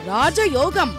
ராஜயோகம்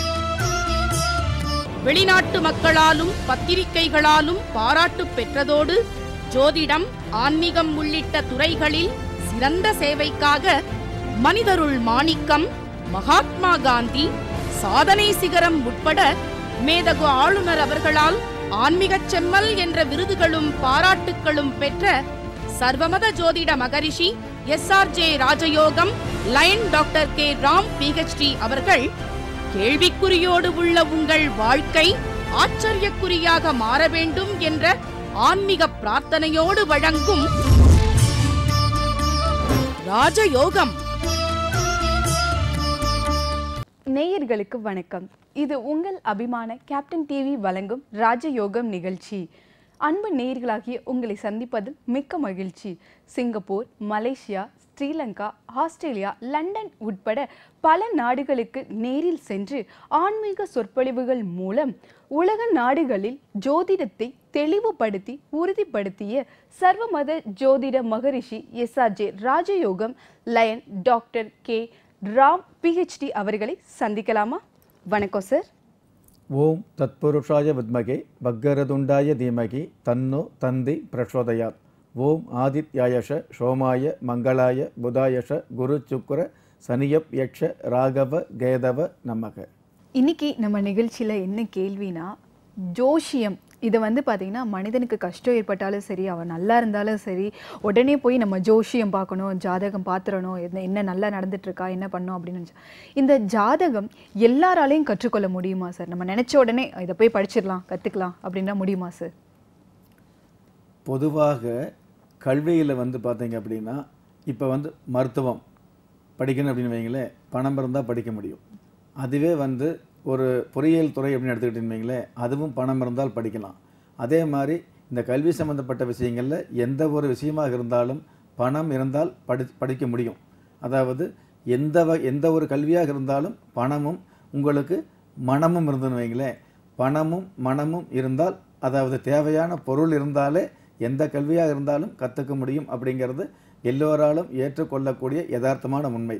வெளிநாட்டு மக்களாலும் பத்திரிகைகளாலும் பாராட்டு பெற்றதோடு ஜோதிடம் ஆன்மீகம் உள்ளிட்ட துறைகளில் சிறந்த சேவைக்காக மனிதருள் மாணிக்கம் மகாத்மா காந்தி சாதனை சிகரம் உட்பட மேதகு ஆளுநர் அவர்களால் ஆன்மீகச் செம்மல் என்ற விருதுகளும் பாராட்டுக்களும் பெற்ற சர்வமத ஜோதிட Maharishi S R J Rajayogam lion doctor K Ram PhD அவர்கள் கேள்விக்குறியோடு உள்ள உங்கள் வாழ்க்கை ஆச்சரியக்குறியாக மாற வேண்டும் என்ற ஆன்மீக பிரார்த்தனையோடு வழங்கும் ராஜயோகம் நேயர்களுக்கு வணக்கம் இது உங்கள் அபிமான கேப்டன் டிவி வழங்கும் ராஜயோகம் நிகழ்ச்சி அன்பு நேயர்களாகிய உங்களை சந்திப்பதில் மிக்க மகிழ்ச்சி Singapore Malaysia Sri Lanka Australia London உட்பட பல நாடுகளுக்கு நேரில் சென்று ஆன்மீக சொற்பொழிவுகள் மூலம் உலக நாடுகளில் ஜோதிடத்தை தெளிவுபடுத்தி உறுதிப்படுத்திய சர்வமத ஜோதிட Maharishi S R J Rajayogam lion doctor K Ram PhD அவர்களை சந்திக்கலாமா வணக்கம் சார் ஓம் தத்புருஷாய வித்மகே பக்கரதுண்டாய தீமகி தன்னோ தந்தி பிரச்சோதயாத் ஓம் ஆதித்யாயஷ சோமாய மங்களாய புதாயஷ குரு சுக்குர சனியப் யக்ஷ ராகவ கேதவ நமக இன்னைக்கு நம்ம நிகழ்ச்சியில் என்ன கேள்வினா ஜோஷியம் இதை வந்து பார்த்தீங்கன்னா மனிதனுக்கு கஷ்டம் ஏற்பட்டாலும் சரி அவன் நல்லா இருந்தாலும் சரி உடனே போய் நம்ம ஜோஷியம் பார்க்கணும் ஜாதகம் பார்த்துறணும் என்ன என்ன நல்லா நடந்துட்டு இருக்கா என்ன பண்ணோம் அப்படின்னு நினச்சா இந்த ஜாதகம் எல்லாராலையும் கற்றுக்கொள்ள முடியுமா சார் நம்ம நினச்ச உடனே இதை போய் படிச்சிடலாம் கற்றுக்கலாம் அப்படின்னா முடியுமா சார் பொதுவாக கல்வியில் வந்து பார்த்தீங்க அப்படின்னா இப்போ வந்து மருத்துவம் படிக்கணும் அப்படின்னு வைங்களேன் பணம் இருந்தால் படிக்க முடியும் அதுவே வந்து ஒரு பொறியியல் துறை அப்படின்னு எடுத்துக்கிட்டீங்கன்னு வைங்களேன் அதுவும் பணம் இருந்தால் படிக்கலாம் அதே மாதிரி இந்த கல்வி சம்மந்தப்பட்ட விஷயங்களில் எந்த ஒரு விஷயமாக இருந்தாலும் பணம் இருந்தால் படி படிக்க முடியும் அதாவது எந்த வ எந்த ஒரு கல்வியாக இருந்தாலும் பணமும் உங்களுக்கு மனமும் இருந்துன்னு வைங்களேன் பணமும் மனமும் இருந்தால் அதாவது தேவையான பொருள் இருந்தாலே எந்த கல்வியாக இருந்தாலும் கற்றுக்க முடியும் அப்படிங்கிறது எல்லோராலும் ஏற்றுக்கொள்ளக்கூடிய யதார்த்தமான உண்மை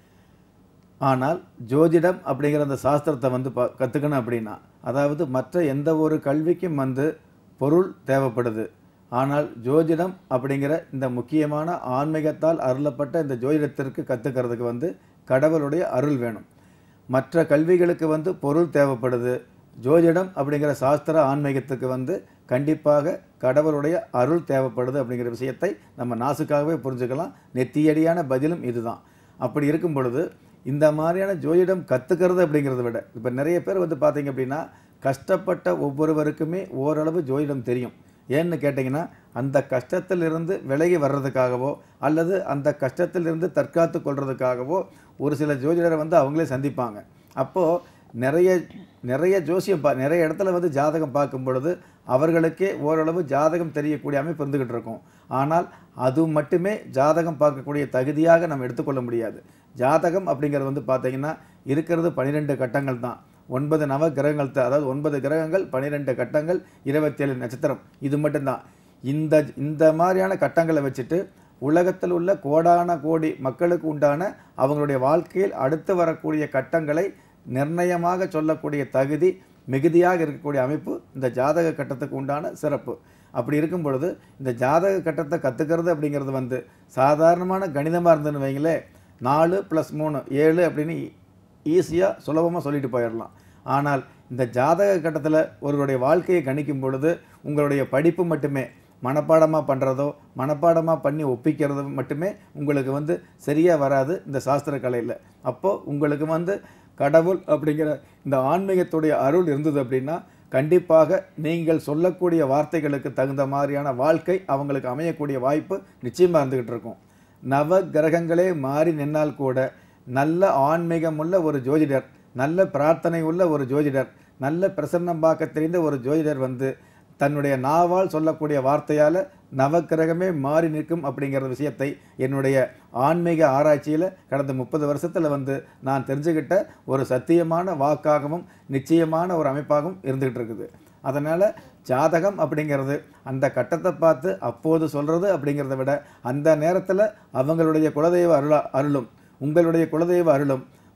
ஆனால் ஜோதிடம் அப்படிங்கிற அந்த சாஸ்திரத்தை வந்து ப கற்றுக்கணும் அப்படின்னா அதாவது மற்ற எந்த ஒரு கல்விக்கும் வந்து பொருள் தேவைப்படுது ஆனால் ஜோதிடம் அப்படிங்கிற இந்த முக்கியமான ஆன்மீகத்தால் அருளப்பட்ட இந்த ஜோதிடத்திற்கு கற்றுக்கிறதுக்கு வந்து கடவுளுடைய அருள் வேணும் மற்ற கல்விகளுக்கு வந்து பொருள் தேவைப்படுது ஜோதிடம் அப்படிங்கிற சாஸ்திர ஆன்மீகத்துக்கு வந்து கண்டிப்பாக கடவுளுடைய அருள் தேவைப்படுது அப்படிங்கிற விஷயத்தை நம்ம நாசுக்காகவே புரிஞ்சுக்கலாம் நெத்தியடியான பதிலும் இதுதான் அப்படி இருக்கும் பொழுது இந்த மாதிரியான ஜோதிடம் கற்றுக்கிறது அப்படிங்கிறத விட இப்போ நிறைய பேர் வந்து பார்த்தீங்க அப்படின்னா கஷ்டப்பட்ட ஒவ்வொருவருக்குமே ஓரளவு ஜோதிடம் தெரியும் ஏன்னு கேட்டிங்கன்னா அந்த கஷ்டத்திலிருந்து விலகி வர்றதுக்காகவோ அல்லது அந்த கஷ்டத்திலிருந்து தற்காத்து கொள்றதுக்காகவோ ஒரு சில ஜோதிடரை வந்து அவங்களே சந்திப்பாங்க அப்போது நிறைய நிறைய ஜோசியம் பா நிறைய இடத்துல வந்து ஜாதகம் பார்க்கும் பொழுது அவர்களுக்கே ஓரளவு ஜாதகம் தெரியக்கூடிய அமைப்பு இருந்துக்கிட்டு இருக்கும் ஆனால் அது மட்டுமே ஜாதகம் பார்க்கக்கூடிய தகுதியாக நம்ம எடுத்துக்கொள்ள முடியாது ஜாதகம் அப்படிங்கிறது வந்து பார்த்தீங்கன்னா இருக்கிறது பன்னிரெண்டு கட்டங்கள் தான் ஒன்பது நவ கிரகங்கள் தான் அதாவது ஒன்பது கிரகங்கள் பன்னிரெண்டு கட்டங்கள் இருபத்தேழு நட்சத்திரம் இது மட்டும்தான் இந்த இந்த மாதிரியான கட்டங்களை வச்சுட்டு உலகத்தில் உள்ள கோடான கோடி மக்களுக்கு உண்டான அவங்களுடைய வாழ்க்கையில் அடுத்து வரக்கூடிய கட்டங்களை நிர்ணயமாக சொல்லக்கூடிய தகுதி மிகுதியாக இருக்கக்கூடிய அமைப்பு இந்த ஜாதக கட்டத்துக்கு உண்டான சிறப்பு அப்படி இருக்கும் பொழுது இந்த ஜாதக கட்டத்தை கற்றுக்கிறது அப்படிங்கிறது வந்து சாதாரணமான கணிதமாக இருந்ததுன்னு வைங்களேன் நாலு ப்ளஸ் மூணு ஏழு அப்படின்னு ஈஸியாக சுலபமாக சொல்லிட்டு போயிடலாம் ஆனால் இந்த ஜாதக கட்டத்தில் ஒருவருடைய வாழ்க்கையை கணிக்கும் பொழுது உங்களுடைய படிப்பு மட்டுமே மனப்பாடமாக பண்ணுறதோ மனப்பாடமாக பண்ணி ஒப்பிக்கிறதோ மட்டுமே உங்களுக்கு வந்து சரியாக வராது இந்த சாஸ்திர கலையில் அப்போது உங்களுக்கு வந்து கடவுள் அப்படிங்கிற இந்த ஆன்மீகத்துடைய அருள் இருந்தது அப்படின்னா கண்டிப்பாக நீங்கள் சொல்லக்கூடிய வார்த்தைகளுக்கு தகுந்த மாதிரியான வாழ்க்கை அவங்களுக்கு அமையக்கூடிய வாய்ப்பு நிச்சயமாக இருந்துக்கிட்டு இருக்கும் நவ கிரகங்களே மாறி நின்னால் கூட நல்ல ஆன்மீகம் உள்ள ஒரு ஜோதிடர் நல்ல பிரார்த்தனை உள்ள ஒரு ஜோதிடர் நல்ல பிரசன்னம் பார்க்க தெரிந்த ஒரு ஜோதிடர் வந்து தன்னுடைய நாவால் சொல்லக்கூடிய வார்த்தையால் நவக்கிரகமே மாறி நிற்கும் அப்படிங்கிற விஷயத்தை என்னுடைய ஆன்மீக ஆராய்ச்சியில் கடந்த முப்பது வருஷத்தில் வந்து நான் தெரிஞ்சுக்கிட்ட ஒரு சத்தியமான வாக்காகவும் நிச்சயமான ஒரு அமைப்பாகவும் இருந்துகிட்டு இருக்குது அதனால் ஜாதகம் அப்படிங்கிறது அந்த கட்டத்தை பார்த்து அப்போது சொல்கிறது அப்படிங்கிறத விட அந்த நேரத்தில் அவங்களுடைய குலதெய்வ அருளா அருளும் உங்களுடைய குலதெய்வ அருளும்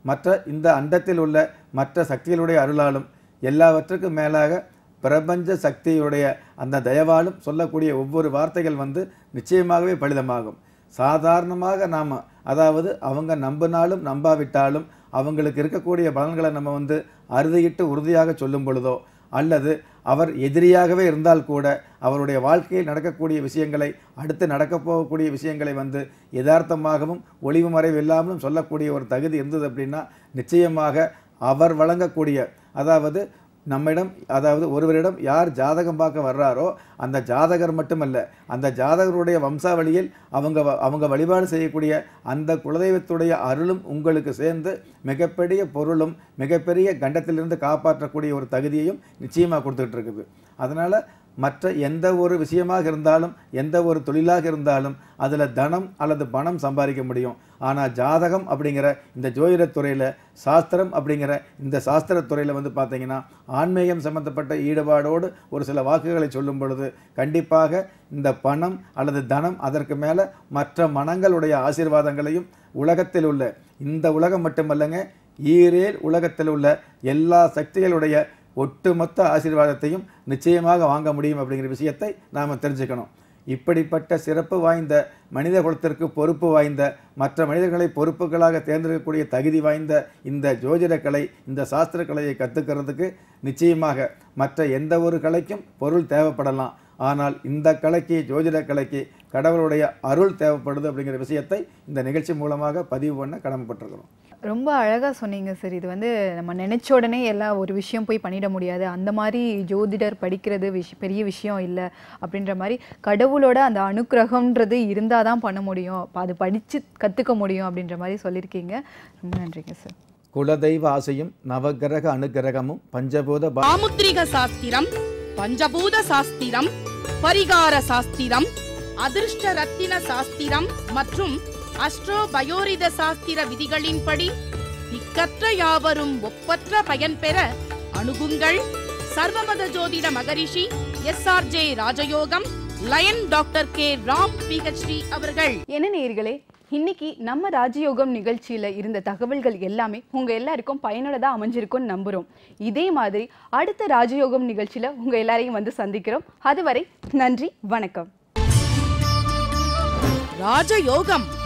மற்ற இந்த அண்டத்தில் உள்ள மற்ற சக்திகளுடைய அருளாலும் எல்லாவற்றுக்கும் மேலாக பிரபஞ்ச சக்தியுடைய அந்த தயவாலும் சொல்லக்கூடிய ஒவ்வொரு வார்த்தைகள் வந்து நிச்சயமாகவே பலிதமாகும் சாதாரணமாக நாம் அதாவது அவங்க நம்பினாலும் நம்பாவிட்டாலும் அவங்களுக்கு இருக்கக்கூடிய பலன்களை நம்ம வந்து அறுதியிட்டு உறுதியாக சொல்லும் பொழுதோ அல்லது அவர் எதிரியாகவே இருந்தால் கூட அவருடைய வாழ்க்கையில் நடக்கக்கூடிய விஷயங்களை அடுத்து நடக்கப் போகக்கூடிய விஷயங்களை வந்து யதார்த்தமாகவும் ஒளிவு மறைவு இல்லாமலும் சொல்லக்கூடிய ஒரு தகுதி இருந்தது அப்படின்னா நிச்சயமாக அவர் வழங்கக்கூடிய அதாவது நம்மிடம் அதாவது ஒருவரிடம் யார் ஜாதகம் பார்க்க வர்றாரோ அந்த ஜாதகர் மட்டுமல்ல அந்த ஜாதகருடைய வம்சாவளியில் அவங்க வ- அவங்க வழிபாடு செய்யக்கூடிய அந்த குலதெய்வத்துடைய அருளும் உங்களுக்கு சேர்ந்து மிகப்பெரிய பொருளும் மிகப்பெரிய கண்டத்திலிருந்து காப்பாற்றக்கூடிய ஒரு தகுதியையும் நிச்சயமாக கொடுத்துக்கிட்டு இருக்குது அதனால் மற்ற எந்த ஒரு விஷயமாக இருந்தாலும் எந்த ஒரு தொழிலாக இருந்தாலும் அதில் தனம் அல்லது பணம் சம்பாதிக்க முடியும் ஆனால் ஜாதகம் அப்படிங்கிற இந்த ஜோதிடத் துறையில் சாஸ்திரம் அப்படிங்கிற இந்த சாஸ்திரத் துறையில் வந்து பார்த்தீங்கன்னா ஆன்மீகம் சம்பந்தப்பட்ட ஈடுபாடோடு ஒரு சில வாக்குகளை சொல்லும் பொழுது கண்டிப்பாக இந்த பணம் அல்லது தனம் அதற்கு மேலே மற்ற மனங்களுடைய ஆசீர்வாதங்களையும் உலகத்தில் உள்ள இந்த உலகம் மட்டுமல்லங்க ஈரேல் உலகத்தில் உள்ள எல்லா சக்திகளுடைய ஒட்டுமொத்த ஆசீர்வாதத்தையும் நிச்சயமாக வாங்க முடியும் அப்படிங்கிற விஷயத்தை நாம் தெரிஞ்சுக்கணும் இப்படிப்பட்ட சிறப்பு வாய்ந்த மனித குலத்திற்கு பொறுப்பு வாய்ந்த மற்ற மனிதர்களை பொறுப்புகளாக தேர்ந்தெடுக்கக்கூடிய தகுதி வாய்ந்த இந்த ஜோதிட கலை இந்த சாஸ்திர கலையை கற்றுக்கிறதுக்கு நிச்சயமாக மற்ற எந்த ஒரு கலைக்கும் பொருள் தேவைப்படலாம் ஆனால் இந்த கலைக்கு ஜோதிட கலைக்கு கடவுளுடைய அருள் தேவைப்படுது அப்படிங்கிற விஷயத்தை இந்த நிகழ்ச்சி மூலமாக பதிவு பண்ண கடமைப்பட்டிருக்கிறோம் ரொம்ப அழகாக சொன்னீங்க சார் இது வந்து நம்ம நினைச்ச உடனே எல்லாம் ஒரு விஷயம் போய் பண்ணிட முடியாது அந்த மாதிரி ஜோதிடர் படிக்கிறது விஷ் பெரிய விஷயம் இல்லை அப்படின்ற மாதிரி கடவுளோட அந்த அனுக்கிரகம்ன்றது இருந்தால் தான் பண்ண முடியும் அப்ப அது படித்து கற்றுக்க முடியும் அப்படின்ற மாதிரி சொல்லியிருக்கீங்க ரொம்ப நன்றிங்க சார் குலதெய்வ ஆசையும் நவகிரக அனுகிரகமும் பஞ்சபூத பா- சாமுத்திரிக சாஸ்திரம் பஞ்சபூத சாஸ்திரம் பரிகார சாஸ்திரம் அதிர்ஷ்ட ரத்தின சாஸ்திரம் மற்றும் அஸ்ட்ரோ பயோரித சாஸ்திர விதிகளின்படி திக்கற்ற யாவரும் ஒப்பற்ற பயன் பெற அணுகுங்கள் சர்வமத ஜோதிட Maharishi S R J Rajayogam lion doctor K Ram PhD அவர்கள் என்ன நேயர்களே இன்னைக்கு நம்ம ராஜயோகம் நிகழ்ச்சியில இருந்த தகவல்கள் எல்லாமே உங்க எல்லாருக்கும் பயனுள்ளதா அமைஞ்சிருக்கும்னு நம்புறோம் இதே மாதிரி அடுத்த ராஜயோகம் நிகழ்ச்சியில உங்க எல்லாரையும் வந்து சந்திக்கிறோம் அதுவரை நன்றி வணக்கம் ராஜயோகம்